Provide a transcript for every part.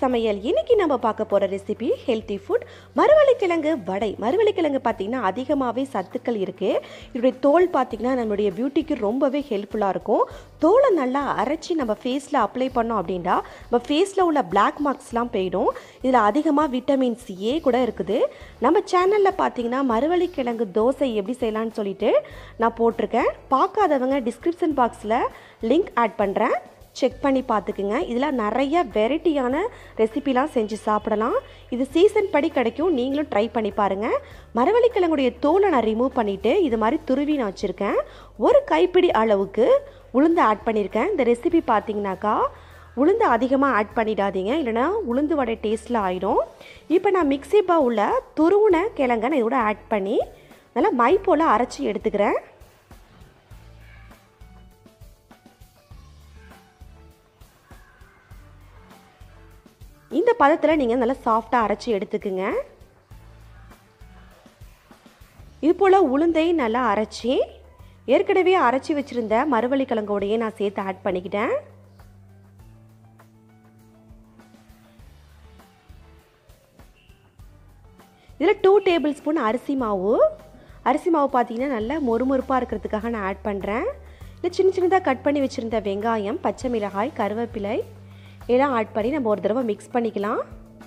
சமையல் இன்னைக்கு நம்ம பார்க்க போகிற ரெசிபி ஹெல்த்தி ஃபுட் மரவள்ளிக்கிழங்கு வடை மரவள்ளிக்கிழங்கு பார்த்திங்கன்னா அதிகமாகவே சத்துக்கள் இருக்குது இதோடைய தோல் பார்த்திங்கன்னா நம்மளுடைய பியூட்டிக்கு ரொம்பவே ஹெல்ப்ஃபுல்லாக இருக்கும் தோலை நல்லா அரைச்சி நம்ம ஃபேஸில் அப்ளை பண்ணோம் அப்படின்னா நம்ம ஃபேஸில் உள்ள பிளாக் மார்க்ஸ்லாம் போயிடும் இதில் அதிகமாக விட்டமின் ஏ கூட இருக்குது நம்ம சேனலில் பார்த்தீங்கன்னா மரவள்ளிக்கிழங்கு தோசை எப்படி செய்யலாம்னு சொல்லிட்டு நான் போட்டிருக்கேன் பார்க்காதவங்க டிஸ்கிரிப்ஷன் பாக்ஸில் லிங்க் ஆட் பண்ணுறேன் செக் பண்ணி பார்த்துக்குங்க இதில் நிறைய வெரைட்டியான ரெசிபிலாம் செஞ்சு சாப்பிடலாம் இது சீசன் படி கிடைக்கும் நீங்களும் ட்ரை பண்ணி பாருங்கள் மரவள்ளிக்கிழங்குடைய தோலை நான் ரிமூவ் பண்ணிவிட்டு இது மாதிரி துருவி நான் வச்சுருக்கேன் ஒரு கைப்பிடி அளவுக்கு உளுந்து ஆட் பண்ணியிருக்கேன் இந்த ரெசிபி பார்த்தீங்கன்னாக்கா உளுந்து அதிகமாக ஆட் பண்ணிடாதீங்க இல்லைனா உளுந்து வடை டேஸ்ட்டில் ஆயிடும் இப்போ நான் மிக்சி பவுலில் துருவுன கிழங்க நான் இதோட ஆட் பண்ணி நல்லா மை போல் அரைச்சி எடுத்துக்கிறேன் இந்த பதத்தில் நீங்கள் நல்லா சாஃப்டாக அரைச்சி எடுத்துக்குங்க இது போல் உளுந்தையும் நல்லா அரைச்சி ஏற்கனவே அரைச்சி வச்சுருந்த மறுவள்ளி கிழங்கோடையே நான் சேர்த்து ஆட் பண்ணிக்கிட்டேன் இதில் டூ டேபிள் ஸ்பூன் அரிசி மாவு அரிசி மாவு பார்த்தீங்கன்னா நல்லா மொறுமொறுப்பாக இருக்கிறதுக்காக நான் ஆட் பண்ணுறேன் இல்லை சின்ன சின்னதாக கட் பண்ணி வச்சுருந்த வெங்காயம் பச்சை மிளகாய் கருவேப்பிலை இதெல்லாம் ஆட் பண்ணி நம்ம ஒரு தடவை மிக்ஸ் பண்ணிக்கலாம்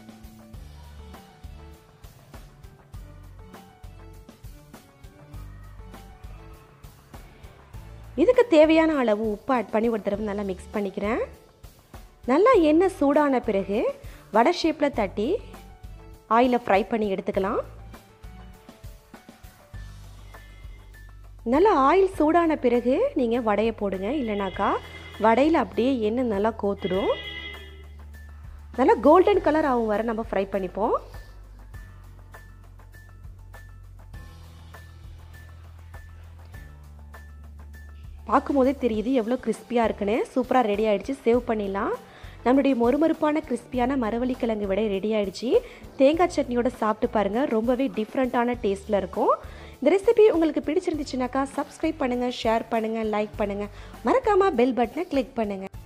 இதுக்கு தேவையான அளவு உப்பு ஆட் பண்ணி ஒரு தடவை நல்லா மிக்ஸ் பண்ணிக்கிறேன் நல்லா எண்ணெய் சூடான பிறகு வடை ஷேப்பில் தட்டி ஆயிலில் ஃப்ரை பண்ணி எடுத்துக்கலாம் நல்லா ஆயில் சூடான பிறகு நீங்கள் வடையை போடுங்க இல்லைனாக்கா வடையில் அப்படியே எண்ணெய் நல்லா கோத்துடும் நல்லா கோல்டன் கலர் ஆகும் வர நம்ம ஃப்ரை பண்ணிப்போம் பார்க்கும்போதே தெரியுது எவ்வளோ கிறிஸ்பியாக இருக்குன்னு சூப்பராக ரெடி ஆகிடுச்சு சேவ் பண்ணிடலாம் நம்மளுடைய மொறுமொறுப்பான கிறிஸ்பியான மரவள்ளி கிழங்கு விட ரெடி ஆகிடுச்சு தேங்காய் சட்னியோட சாப்பிட்டு பாருங்கள் ரொம்பவே டிஃப்ரெண்ட்டான டேஸ்ட்டில் இருக்கும் இந்த ரெசிபி உங்களுக்கு பிடிச்சிருந்துச்சுனாக்கா சப்ஸ்கிரைப் பண்ணுங்கள் ஷேர் பண்ணுங்கள் லைக் பண்ணுங்கள் மறக்காமல் பெல் பட்டனை கிளிக் பண்ணுங்கள்